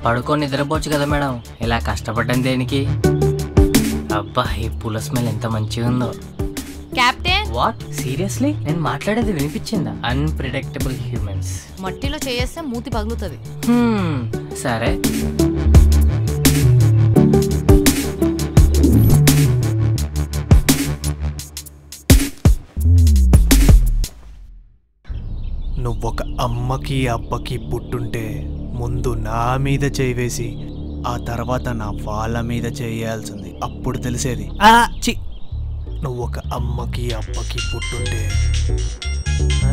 పడుకొని నిద్రపోవచ్చు కదా మేడం ఇలా కష్టపడ్డం దేనికి అబ్బా ఈ పూల స్మెల్ ఎంత మంచిగా ఉందో కెప్టెన్ వాట్ సీరియస్లీ నేను మాట్లాడేది వినిపించిందా అన్ప్రిడిక్టబుల్ హ్యూమన్స్ మట్టిలో చేస్తే మూతి పగులుతుంది సరే నువ్వొక అమ్మకి అబ్బకి పుట్టుంటే ముందు నా మీద చేయి వేసి ఆ తర్వాత నా వాళ్ళ మీద చేయాల్సింది అప్పుడు తెలిసేది ఆ, చి నువ్వొక అమ్మకి అబ్బకి పుట్టుంటే ఆ?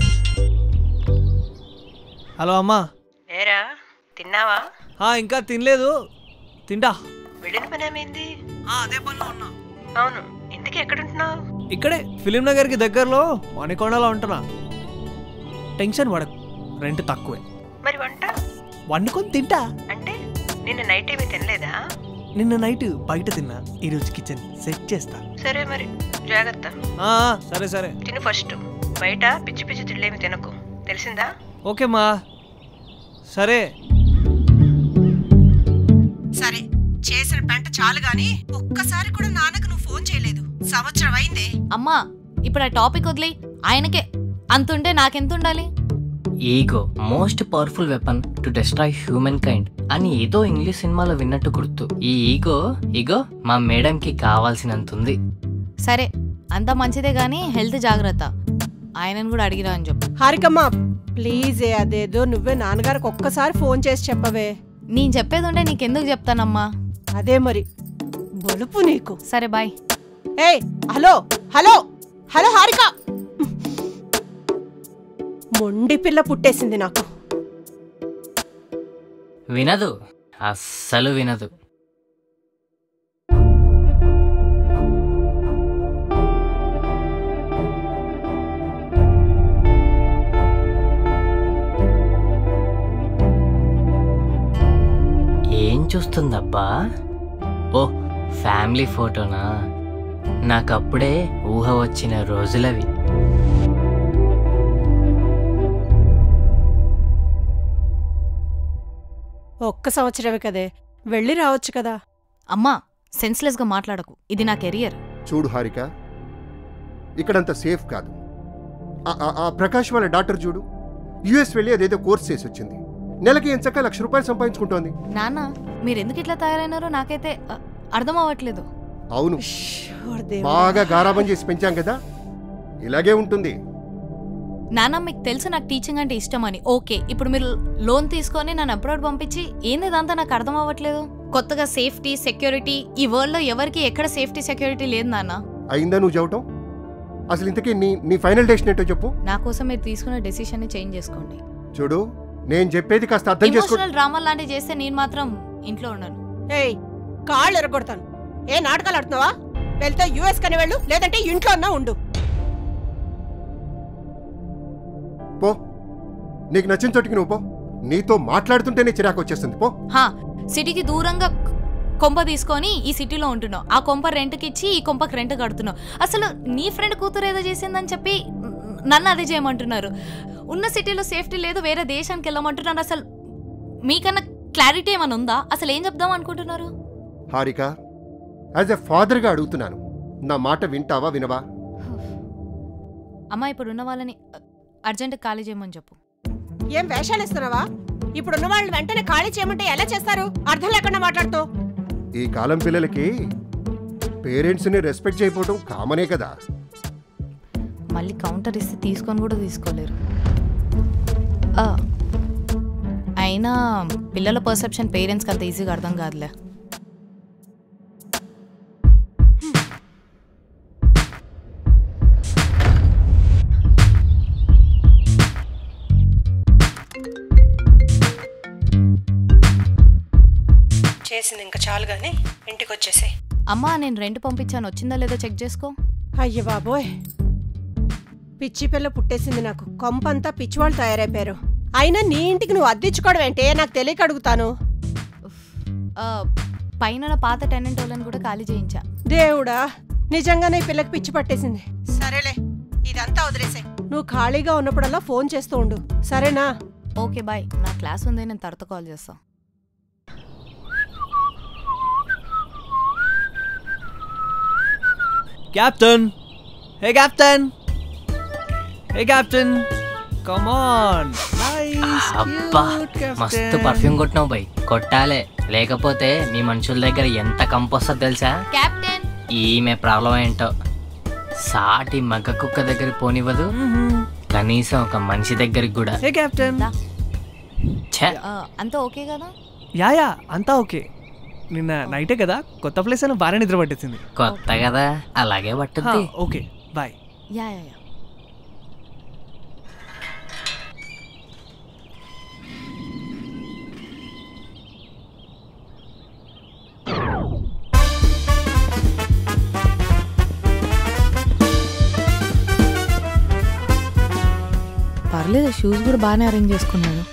హలో అమ్మా ఏరా తిన్నావా ఆ, ఇంకా తినలేదు తింటా వెళ్ళిన పని ఏమైంది అదే పనిలో ఉన్నా అవును ఇంటికి ఎక్కడుంటున్నావు ఇక్కడే ఫిలిం నగర్కి దగ్గరలో మణికొండలో ఉంటున్నా టెన్షన్ పడకు రెంట్ తక్కువే మరి వంట వండుకొని తింటా అంటే నిన్న నైట్ ఏమీ తినలేదా నిన్న నైట్ బయట తిన్నా ఈరోజు కిచెన్ సెట్ చేస్తా సరే మరి జాగ్రత్త ఆ, సరే సరే తిను ఫస్ట్ బయట పిచ్చి పిచ్చి తిళ్ళేమి తినకు తెలిసిందా ఓకే మా సరే సరే చేసిన పెంట చాలు గాని ఒక్కసారి కూడా నాన్నకు నువ్వు ఫోన్ చేయలేదు సంవత్సరం అయిందే అమ్మా ఇప్పుడు ఆ టాపిక్ వదిలి ఆయనకే అంతుంటే నాకెంత ఉండాలి ego most powerful weapon to destroy humankind అని ఏదో ఇంగ్లీష్ సినిమాలో విన్నట్టు గుర్తు ఈ ఈగో ఈగో మా మేడంకి కావాల్సినంత ఉంది సరే అంత మంచిదే గానీ హెల్త్ జాగ్రత్త ఆయనను కూడా అడిగిరా అని చెప్పు హారికమ్మ ప్లీజ్ అదేదో నువ్వే నాన్నగారికి ఒక్కసారి ఫోన్ చేసి చెప్పవే నేను చెప్పేది ఉంటే నీకెందుకు చెప్తానమ్మా అదే మరి బొలుపు నీకు సరే బాయ్ ఏయ్ హలో హలో హలో హారిక మొండి పిల్ల పుట్టేసింది నాకు వినదు అస్సలు వినదు ఏం చూస్తుందబ్బా ఓ ఫ్యామిలీ ఫోటోనా నాకప్పుడే ఊహ వచ్చిన రోజులవి ఒక్క సంవత్సరమే కదే వెళ్ళి రావచ్చు కదా అమ్మా సెన్స్లెస్ గా మాట్లాడకు ఇది నా కెరియర్ చూడు హారిక ఇక్కడంత సేఫ్ కాదు ఆ- ఆ- ఆ ప్రకాష్ వాళ్ళ డాక్టర్ చూడు యుఎస్ వెళ్ళి అదేదో కోర్స్ చేసి వచ్చింది నెలకి ఎంచక్క లక్ష రూపాయలు సంపాదించుకుంటోంది నాన్న మీరు ఎందుకు ఇట్లా తయారైనారో నాకైతే అ, అర్థం అవ్వట్లేదు అవును షూర్ దేవుడా. బాగా గారాబం చేసి పెంచాం కదా ఇలాగే ఉంటుంది నాన్న మీకు తెలుసు నాకు టీచింగ్ అంటే ఇష్టం అని ఓకే ఇప్పుడు మీరు లోన్ తీసుకొని నన్ను అబ్రాడ్ పంపించి ఏంది ఇదంతా నాకు అర్థం అవ్వట్లేదు కొత్తగా సేఫ్టీ సెక్యూరిటీ ఈ వరల్డ్ లో ఎవరికి ఎక్కడ సేఫ్టీ సెక్యూరిటీ లేదు నాన్న అయిందా నువ్వు చెప్పటం అసలు ఇంతకీ నీ నీ ఫైనల్ డెసిషన్ ఏంటో చెప్పు నా కోసం మీరు తీసుకున్న డెసిషన్ ని చేంజ్ చేసుకోండి చూడు నేను చెప్పేది కాస్త అర్థం చేసుకో ఎమోషనల్ డ్రామా లాంటివి చేస్తే నేను మాత్రం ఇంట్లో ఉండను ఏయ్ కాళ్ళు ఎరగొడతాను ఏ నాటకాలు ఆడుతున్నావా వెళ్తే యుఎస్ కని వెళ్ళు లేదంటే ఇంట్లో ఉన్నా ఉండు పో నీకు నచ్చిన చోటికి నువ్వు పో నీతో మాట్లాడుతుంటేనే చిరాకు వచ్చేస్తుంది పో హా సిటీకి దూరంగా కొంప తీసుకొని ఈ సిటీలో ఉంటున్నావు ఆ కొంప రెంట్కి ఇచ్చి ఈ కొంపకి రెంట్ కడుతున్నావు అసలు నీ ఫ్రెండ్ కూతురు ఏదో చేసిందని చెప్పి న- నన్ను అదే చేయమంటున్నారు ఉన్న సిటీలో సేఫ్టీ లేదు వేరే దేశానికి వెళ్ళమంటున్నారు అసలు మీకన్నా క్లారిటీ ఏమైనా ఉందా అసలు ఏం చెప్దాం అనుకుంటున్నారు హారిక యాజ్ ఎ ఫాదర్గా అడుగుతున్నాను నా మాట వింటావా వినవా అమ్మ ఇప్పుడు ఉన్న వాళ్ళని అర్జెంట్ ఖాళీ చేయమని చెప్పు ఏం వేషాలు ఇస్తున్నావా ఇప్పుడున్న వాళ్ళు వెంటనే ఖాళీ చేయమంటే ఎలా చేస్తారు అర్థం లేకుండా మాట్లాడుతావు ఈ కాలం పిల్లలకి పేరెంట్స్ని రెస్పెక్ట్ చేయకపోవడం కామనే కదా మళ్ళీ కౌంటర్ ఇస్తే తీసుకొని కూడా తీసుకోలేరు ఆ, అయినా పిల్లల పర్సెప్షన్ పేరెంట్స్కి అంత ఈజీగా అర్థం కాదులే చేసింది ఇంకా చాలు గాని ఇంటికి వచ్చేసే అమ్మా నేను రెంట్ పంపించాను వచ్చిందా లేదో చెక్ చేసుకో అయ్య బాబోయ్ పిచ్చి పిల్ల పుట్టేసింది నాకు కొంపంతా పిచ్చివాళ్ళు తయారైపోయారు అయినా నీ ఇంటికి నువ్వు అద్దించుకోవడం ఏంటే నాకు తెలియక అడుగుతాను ఆ, పైన నా పాత టెనెంట్ వాళ్ళని కూడా ఖాళీ చేయించా దేవుడా నిజంగానే ఈ పిల్లకి పిచ్చి పట్టేసింది సరేలే ఇదంతా వదిలేసే నువ్వు ఖాళీగా ఉన్నప్పుడల్లా ఫోన్ చేస్తూ ఉండు సరేనా ఓకే బాయ్ నా క్లాస్ ఉంది నేను తర్వాత కాల్ చేస్తా captain hey captain hey captain come on nice అబ్బా మస్తు పర్ఫ్యూమ్ కొట్టినావు బై కొట్టాలే లేకపోతే మీ మనుషుల దగ్గర ఎంత కంపొస్తుందో తెలుసా కెప్టెన్ ఈమె ప్రాబ్లం ఏంటో సాటి మగ కుక్క దగ్గర పోనివ్వదు కనీసం ఒక మనిషి దగ్గరికి కూడా హే క్యాప్టెన్ దా. ఛే అంతా ఓకే కదా యా యా అంతా ఓకే నిన్న నైటే కదా కొత్త ప్లేస్ అని బాగానే నిద్ర పట్టేసింది కొత్త కదా అలాగే పట్టుద్ది okay bye yeah yeah yeah పర్లేదు షూస్ కూడా బాగానే అరేంజ్ చేసుకున్నాడు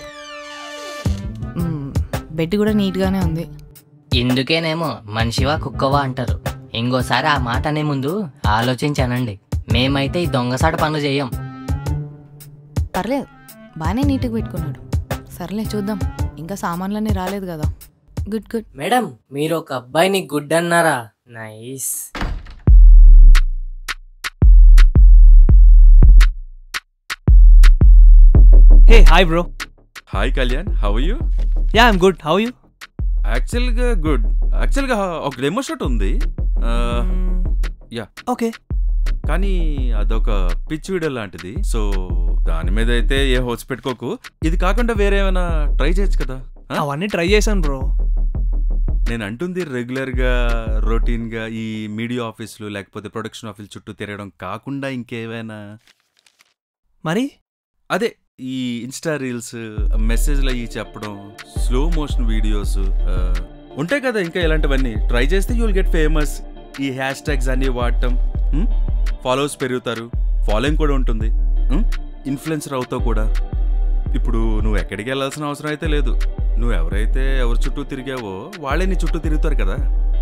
మ్మ్, బెడ్ కూడా నీట్గానే ఉంది ఇందుకేనేమో మనిషివా కుక్కవా అంటారు ఇంకోసారి ఆ మాట అనే ముందు ఆలోచించానండి మేమైతే ఈ దొంగసాట పనులు చేయం పర్లేదు బాగానే నీట్గా పెట్టుకున్నాడు సర్లే చూద్దాం ఇంకా సామాన్లన్నీ రాలేదు కదా గుడ్ గుడ్ మేడం మీరు ఒక అబ్బాయిని గుడ్ అన్నారా nice hey hi bro hi Kalyan how you yeah I'm good how you యాక్చువల్గా గుడ్ యాక్చువల్గా ఒక డెమో షూట్ ఉంది ఆ, యా ఓకే కానీ అదొక పిచ్ వీడియో లాంటిది సో దాని మీద అయితే ఏ హోప్స్ పెట్టుకోకు ఇది కాకుండా వేరే ఏమైనా ట్రై చేయొచ్చు కదా ఆ? అవన్నీ ట్రై చేశాను బ్రో నేను అంటుంది రెగ్యులర్గా రొటీన్గా ఈ మీడియా ఆఫీసులు లేకపోతే ప్రొడక్షన్ ఆఫీస్ చుట్టూ తిరగడం కాకుండా ఇంకేమైనా మరి అదే ఈ ఇన్స్టా రీల్స్ మెసేజ్లు అయ్యి చెప్పడం స్లో మోషన్ వీడియోస్ ఉంటాయి కదా ఇంకా ఇలాంటివన్నీ ట్రై చేస్తే యూల్ గెట్ ఫేమస్ ఈ హ్యాష్ ట్యాగ్స్ అన్ని వాడటం ఫాలోవర్స్ పెరుగుతారు ఫాలోయింగ్ కూడా ఉంటుంది ఇన్ఫ్లుయెన్సర్ అవుతావు కూడా ఇప్పుడు నువ్వు ఎక్కడికి వెళ్ళాల్సిన అవసరం అయితే లేదు నువ్వు ఎవరైతే ఎవరి చుట్టూ తిరిగావో వాళ్ళే నీ చుట్టూ తిరుగుతారు కదా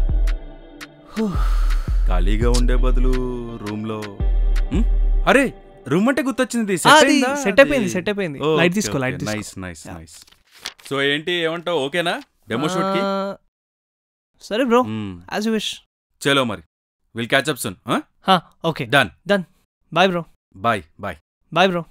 ఖాళీగా ఉండే బదులు రూమ్లో అరే రూమ్ అంటే గుర్తొచ్చింది అది set అయిపోయింది, set అయిపోయింది. Light తీసుకో, light తీసుకో. Nice nice Yeah. Nice so ఏంటి ఏమంటావు ఓకేనా డెమో షూట్ కి ఆ, సరే bro hmm. As you wish చలో మరి will catch up soon okay done bye bro bye bye bye bro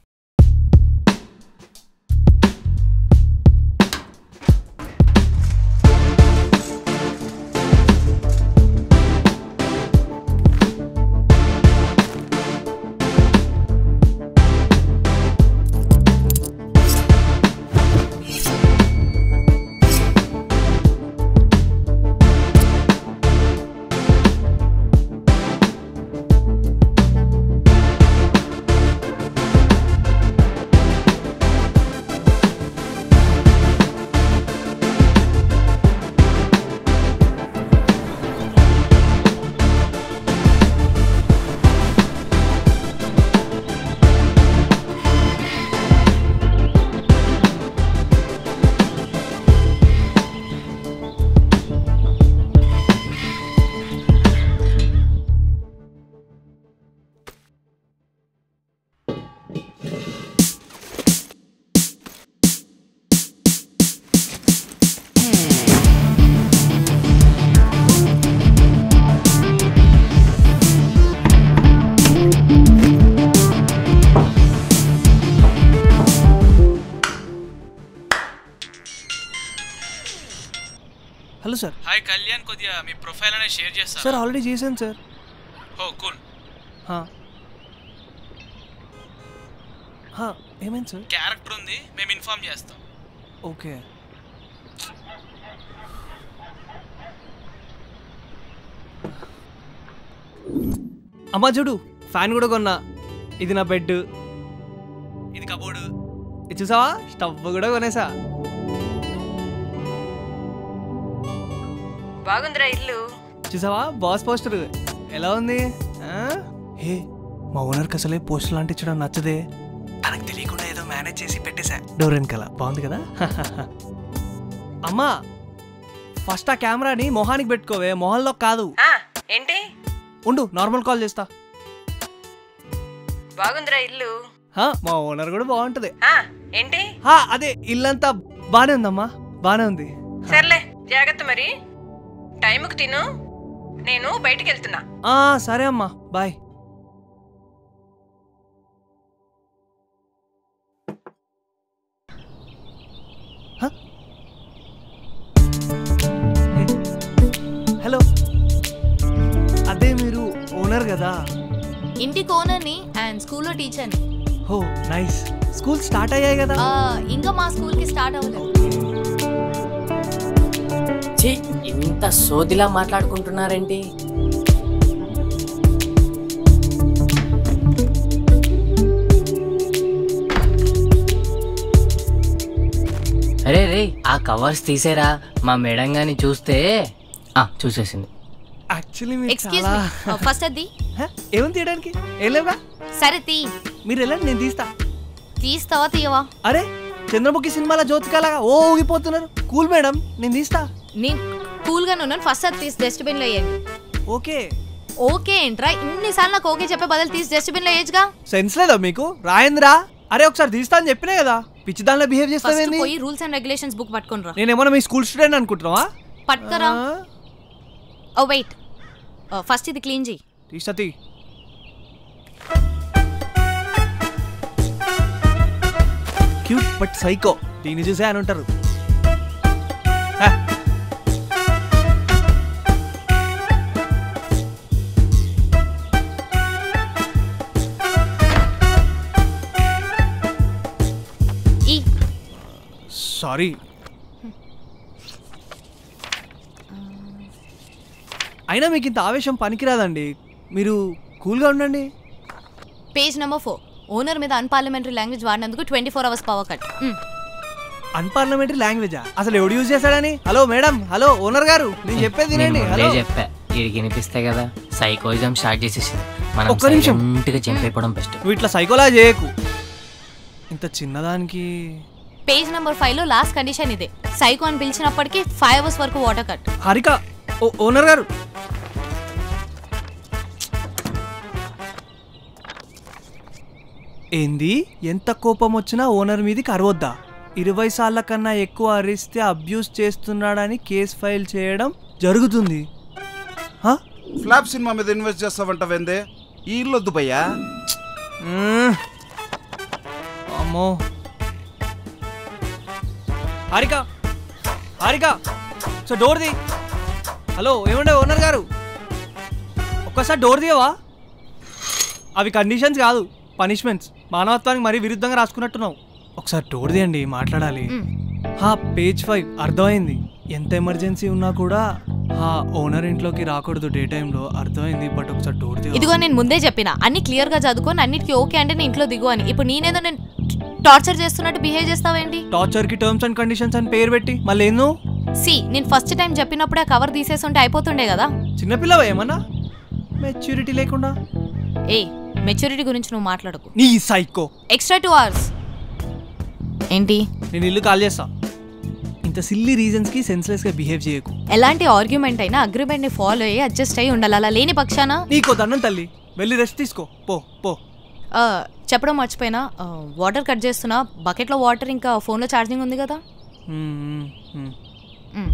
hello sir hi Kalyan కొద్దిగా మీ ప్రొఫైల్ అనేది షేర్ చేస్తాను సార్ ఆల్రెడీ చేశాను సార్ ఓ కూల్ హా. హా, ఏమైంది సార్ క్యారెక్టర్ ఉంది మేము ఇన్ఫార్మ్ చేస్తాం ఓకే అమ్మా చూడు ఫ్యాన్ కూడా కొన్నా ఇది నా బెడ్ ఇది కబోర్డు ఇది చూసావా స్టవ్ కూడా కొనేసా బాగుందిరా ఇల్లు చూసావా బాస్ పోస్టర్ ఎలా ఉంది ఆ? హే మా ఓనర్కి అసలే పోస్టర్ లాంటి ఇచ్చడం నచ్చదే తనకు తెలియకుండా ఏదో మేనేజ్ చేసి పెట్టేశా డోర్ వెనకాల బాగుంది కదా అమ్మా ఫస్ట్ ఆ కెమెరాని మొహానికి పెట్టుకోవే మొహంలో కాదు ఆ, ఏంటి ఉండు నార్మల్ కాల్ చేస్తా బాగుందిరా ఇల్లు హా, మా ఓనర్ కూడా బాగుంటది ఆ, ఏంటి హా, అదే ఇల్లంతా బానే ఉందమ్మా బానే ఉంది సర్లే జాగ్రత్త మరి టైంకి తిను నేను బయటికి వెళ్తున్నా ఆ, సరే అమ్మా బాయ్ హ? హలో అదే మీరు ఓనర్ కదా ఇంటికి ఓనర్ని అండ్ స్కూల్లో టీచర్ని హో నైస్ స్కూల్ స్టార్ట్ అయ్యాయి కదా ఆ, ఇంకా మా స్కూల్కి స్టార్ట్ అవ్వలేదు ఛీ, ఇంత సోదిలా మాట్లాడుకుంటున్నారేంటి అరే రే ఆ కవర్స్ తీసేరా మా మేడం గాని చూస్తే ఆ చూసేసింది యాక్చువల్లీ మీరు ఎక్స్క్యూజ్ చాలా మీ ఫస్ట్ అది హ? ఏమని తీయడానికి ఏం లేవుగా సరే తీ మీరు వెళ్ళండి నేను తీస్తా తీస్తావా తీయవా అరే చంద్రముఖి సినిమాలో జ్యోతికాలాగా ఓ ఊగిపోతున్నారు కూల్ మేడం నేను తీస్తా నేను కూల్గానే ఉన్నాను ఫస్ట్ అది తీసి డస్ట్బిన్లో వేయండి ఓకే ఓకే ఏంట్రా ఇన్నిసార్లు నాకు ఓకే చెప్పే బదులు తీసి డస్ట్బిన్లో వేయచ్చుగా సెన్స్ లేదా మీకు రాయంద్రా అరే ఒకసారి తీస్తా అని చెప్పినే కదా పిచ్చి దానిలో బిహేవ్ ఫస్ట్ చేస్తావేంది పోయి రూల్స్ అండ్ రెగ్యులేషన్స్ బుక్ పట్టుకుని రా నేనేమన్నా మీ స్కూల్ స్టూడెంట్ అనుకుంటున్నావా పట్టుకరా ఓ వెయిట్ ఫస్ట్ ఇది క్లీన్ చేయి తీసతి క్యూట్ బట్ సైకో దీన్ని చూసే అని ఉంటారు హ. ఈ సారీ అయినా మీకు ఇంత ఆవేశం పనికిరాదండి మీరు కూల్గా ఉండండి పేజ్ నెంబర్ ఫోర్ ఓనర్ మీద అన్పార్లమెంటరీ లాంగ్వేజ్ వాడినందుకు twenty four hours power cut unparliamentary లాంగ్వేజా అసలు ఎవడు యూజ్ చేశాడని హలో మేడం హలో ఓనర్ గారు నేను చెప్పేది నేను వినండి ముందే హలో చెప్పా వీడికి వినిపిస్తే కదా సైకోయిజం స్టార్ట్ చేసేసింది మనం ఒక్క నిమిషం. సైలెంట్గా జంప్ అయిపోవడం బెస్ట్ నువ్వు ఇట్లా సైకోలా చేయకు ఇంత చిన్నదానికి పేజ్ నెంబర్ ఫైవ్ లో లాస్ట్ కండిషన్ ఇదే సైకో అని పిలిచినప్పటికీ ఫైవ్ అవర్స్ వరకు వాటర్ కట్ హారిక ఓ ఓనర్ గారు ఏంది ఎంత కోపం వచ్చినా ఓనర్ మీదకి అరవద్దా ఇరవై సార్ల కన్నా ఎక్కువ అరిస్తే అబ్యూస్ చేస్తున్నాడని కేసు ఫైల్ చేయడం జరుగుతుంది హ? ఫ్లాప్ సినిమా మీద ఇన్వెస్ట్ చేస్తావంట వెందే ఈ ఇల్లు వద్దు భయ్యా మ్మ్. అమ్మో Harika Harika so door the hello ఏమండే ఓనర్ గారు ఒక్కసారి డోర్ తీయవా అవి కండిషన్స్ కాదు పనిష్మెంట్స్ మానవత్వానికి మరీ విరుద్ధంగా రాసుకున్నట్టున్నావు ఒకసారి డోర్ తీయండి మాట్లాడాలి హా పేజ్ ఫైవ్ అర్థమైంది ఎంత ఎమర్జెన్సీ ఉన్నా కూడా హా ఓనర్ ఇంట్లోకి రాకూడదు డే టైంలో అర్థమైంది బట్ ఒకసారి డోర్ తీయ ఇదిగో నేను ముందే చెప్పిన అన్ని క్లియర్ గా చదువుకొని అన్నిటికీ ఓకే అంటే నేను ఇంట్లో దిగు అని ఇప్పుడు నేనేదో నేను టార్చర్ చేస్తున్నట్టు బిహేవ్ చేస్తావేంటి టార్చర్ కి టర్మ్స్ అండ్ కండిషన్స్ అని పేరు పెట్టి మళ్ళీ ఏందో సి నేను ఫస్ట్ టైం చెప్పినప్పుడే కవర్ తీసేసి ఉంటే అయిపోతుండే కదా చిన్నపిల్లవా ఏమన్నా మెచ్యూరిటీ లేకుండా ఏ మెచ్యూరిటీ గురించి నువ్వు మాట్లాడకు నీ సైకో ఎక్స్ట్రా టూ అవర్స్ ఏంటి నేను ఇల్లు కాల్ చేస్తా ఇంత సిల్లీ రీజన్స్ కి సెన్స్లెస్ గా బిహేవ్ చేయకు ఎలాంటి ఆర్గ్యుమెంట్ అయినా అగ్రిమెంట్ ని ఫాలో అయ్యి అడ్జస్ట్ అయ్యి ఉండాలి అలా లేని పక్షాన నీకో దండం తల్లి వెళ్ళి రెస్ట్ తీసుకో పో పో ఆ, చెప్పడం మర్చిపోయినా వాటర్ కట్ చేస్తున్నా బకెట్లో వాటర్ ఇంకా ఫోన్లో ఛార్జింగ్ ఉంది కదా మ్మ్, మ్మ్, మ్మ్. మ్.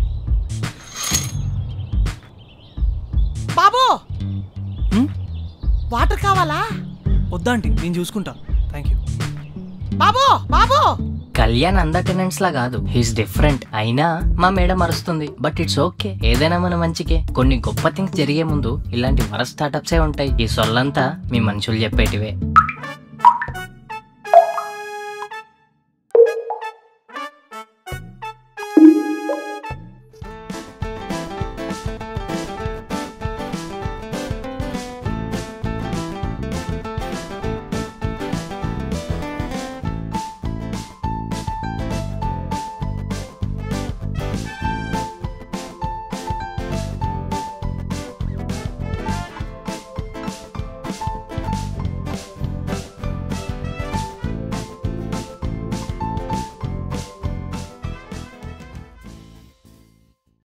బాబు మ్మ్? వాటర్ కావాలా వద్దా ఆంటీ నేను చూసుకుంటా థ్యాంక్ యూ బాబు బాబు కళ్యాణ్ అందర్ టెనెంట్స్ లా కాదు హీస్ డిఫరెంట్ అయినా మా మేడం అరుస్తుంది బట్ ఇట్స్ ఓకే ఏదైనా మన మంచికే కొన్ని గొప్ప థింగ్స్ జరిగే ముందు ఇలాంటి వర స్టార్టప్సే ఉంటాయి ఈ సొల్లంతా మీ మనుషులు చెప్పేటివే